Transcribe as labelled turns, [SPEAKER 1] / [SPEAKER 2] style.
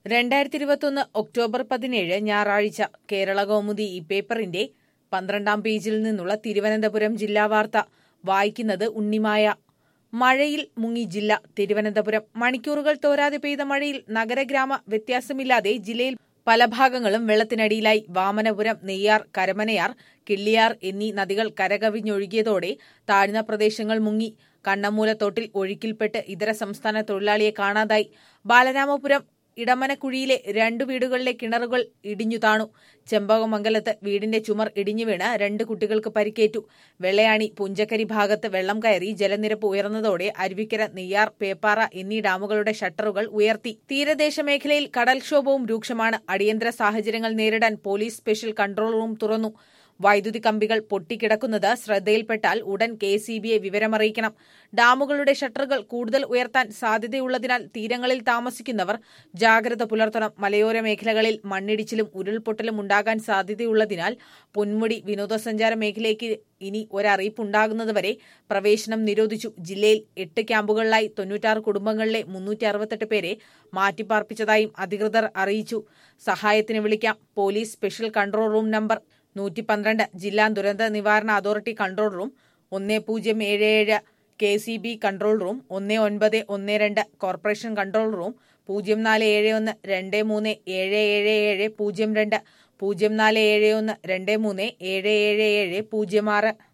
[SPEAKER 1] രണ്ടായിരത്തി ഇരുപത്തൊന്ന് ഒക്ടോബർ പതിനേഴ് ഞായറാഴ്ച കേരള കൗമുദി ഈ പേപ്പറിന്റെ പന്ത്രണ്ടാം പേജിൽ നിന്നുള്ള തിരുവനന്തപുരം ജില്ലാ വാർത്ത വായിക്കുന്നത് ഉണ്ണിമായ മഴയിൽ മുങ്ങി ജില്ല തിരുവനന്തപുരം മണിക്കൂറുകൾ തോരാതെ പെയ്ത മഴയിൽ നഗരഗ്രാമ വ്യത്യാസമില്ലാതെ ജില്ലയിൽ പല ഭാഗങ്ങളും വെള്ളത്തിനടിയിലായി വാമനപുരം നെയ്യാർ കരമനയാർ കിള്ളിയാർ എന്നീ നദികൾ കരകവിഞ്ഞൊഴുകിയതോടെ താഴ്ന്ന പ്രദേശങ്ങൾ മുങ്ങി കണ്ണമൂലത്തോട്ടിൽ ഒഴുക്കിൽപ്പെട്ട് ഇതര സംസ്ഥാന തൊഴിലാളിയെ കാണാതായി ബാലരാമപുരം ഇടമനക്കുഴിയിലെ രണ്ടു വീടുകളിലെ കിണറുകൾ ഇടിഞ്ഞു താണു ചെമ്പകമംഗലത്ത് വീടിന്റെ ചുമർ ഇടിഞ്ഞു വീണ് രണ്ട് കുട്ടികൾക്ക് പരിക്കേറ്റു വെള്ളയാണി പുഞ്ചക്കരി ഭാഗത്ത് വെള്ളം കയറി ജലനിരപ്പ് ഉയർന്നതോടെ അരുവിക്കര നെയ്യാർ പേപ്പാറ എന്നീ ഡാമുകളുടെ ഷട്ടറുകൾ ഉയർത്തി തീരദേശ മേഖലയിൽ കടൽക്ഷോഭവും രൂക്ഷമാണ് അടിയന്തര സാഹചര്യങ്ങൾ നേരിടാൻ പോലീസ് സ്പെഷ്യൽ കൺട്രോൾ റൂം തുറന്നു വൈദ്യുതി കമ്പികൾ പൊട്ടിക്കിടക്കുന്നത് ശ്രദ്ധയിൽപ്പെട്ടാൽ ഉടൻ കെ സി ബിയെ വിവരമറിയിക്കണം ഡാമുകളുടെ ഷട്ടറുകൾ കൂടുതൽ ഉയർത്താൻ സാധ്യതയുള്ളതിനാൽ തീരങ്ങളിൽ താമസിക്കുന്നവർ ജാഗ്രത പുലർത്തണം മലയോര മേഖലകളിൽ മണ്ണിടിച്ചിലും ഉരുൾപൊട്ടലും ഉണ്ടാകാൻ സാധ്യതയുള്ളതിനാൽ പൊന്മുടി വിനോദസഞ്ചാര മേഖലയ്ക്ക് ഇനി ഒരറിയിപ്പുണ്ടാകുന്നതുവരെ പ്രവേശനം നിരോധിച്ചു ജില്ലയിൽ എട്ട് ക്യാമ്പുകളിലായി തൊണ്ണൂറ്റാറ് കുടുംബങ്ങളിലെ മുന്നൂറ്റി അറുപത്തെട്ട് പേരെ മാറ്റിപ്പാർപ്പിച്ചതായും അധികൃതർ അറിയിച്ചു സഹായത്തിന് വിളിക്കാം police special control room number നൂറ്റി പന്ത്രണ്ട് ജില്ലാ ദുരന്ത നിവാരണ അതോറിറ്റി കൺട്രോൾ റൂം ഒന്ന് പൂജ്യം ഏഴ് ഏഴ് K C B control room ഒന്ന് ഒൻപത് ഒന്ന് രണ്ട് കോർപ്പറേഷൻ കൺട്രോൾ റൂം പൂജ്യം നാല് ഏഴ് ഒന്ന് രണ്ട് മൂന്ന് ഏഴ് ഏഴ് ഏഴ് പൂജ്യം രണ്ട് പൂജ്യം നാല് ഏഴ് ഒന്ന് രണ്ട് മൂന്ന് ഏഴ് ഏഴ് ഏഴ് പൂജ്യം ആറ്